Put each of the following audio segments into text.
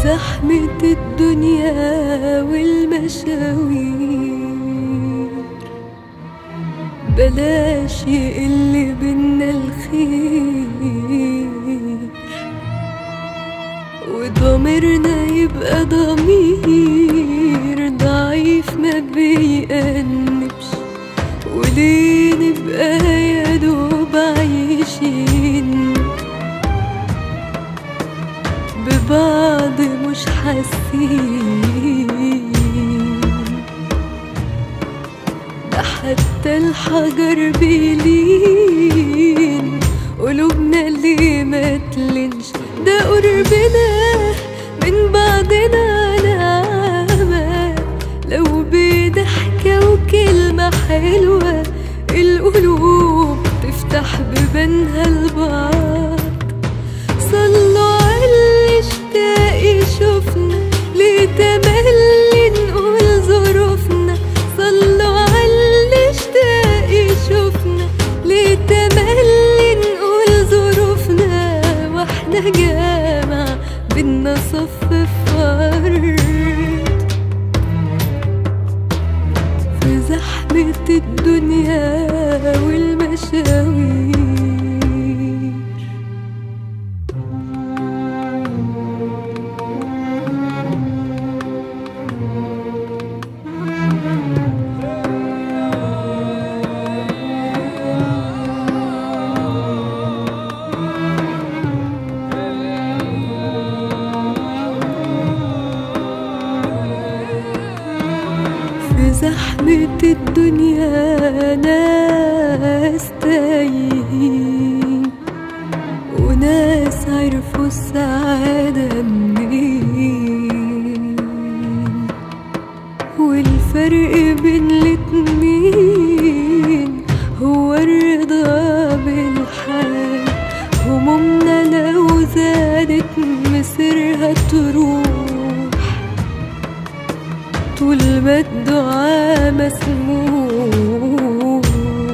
زحمة الدنيا والمشاوير بلاش يقل بينا الخير وضميرنا يبقى ضمير ضعيف ما بيأنبش وليه نبقى يا دوب عايشين ببعض مش حاسين ده حتى الحجر بيلين قلوبنا اللي ما تلنش ده قربنا من بعضنا نعمة لو بضحكة وكلمة حلوة القلوب تفتح ببنها لبعض صلوا على اللي اشتاق يشوفنا ليه تملي نقول ظروفنا صلوا على اللي اشتاق يشوفنا ليه تملي نقول ظروفنا واحنا جامع بينا صف فرد في زحمة الدنيا والمشاوير في زحمة الدنيا ناس تايهين وناس عرفوا السعادة منين والفرق بين الاتنين هو الرضا بالحال همومنا لو زادت مصيرها تروح طول ما الدعاء مسموح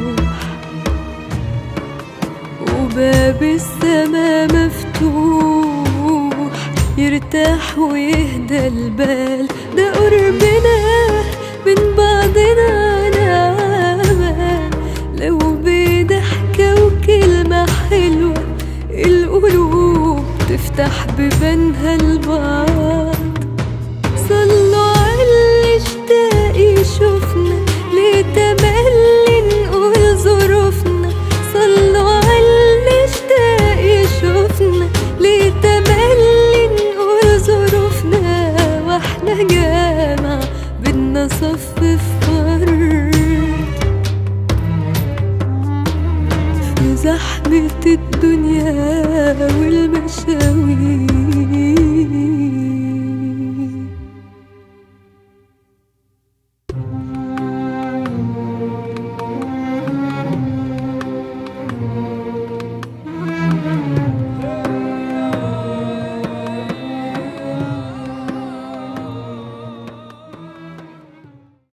وباب السما مفتوح يرتاح ويهدى البال ده قربنا من بعضنا نعمة لو بضحكة وكلمة حلوة القلوب تفتح ببنها لبعض صلوا على اللي اشتاق يشوفنا ليه تملي نقول ظروفنا صلوا على اللي اشتاق يشوفنا ليه تملي نقول ظروفنا واحنا جامع بينا صف فرد في زحمة الدنيا والمشاوير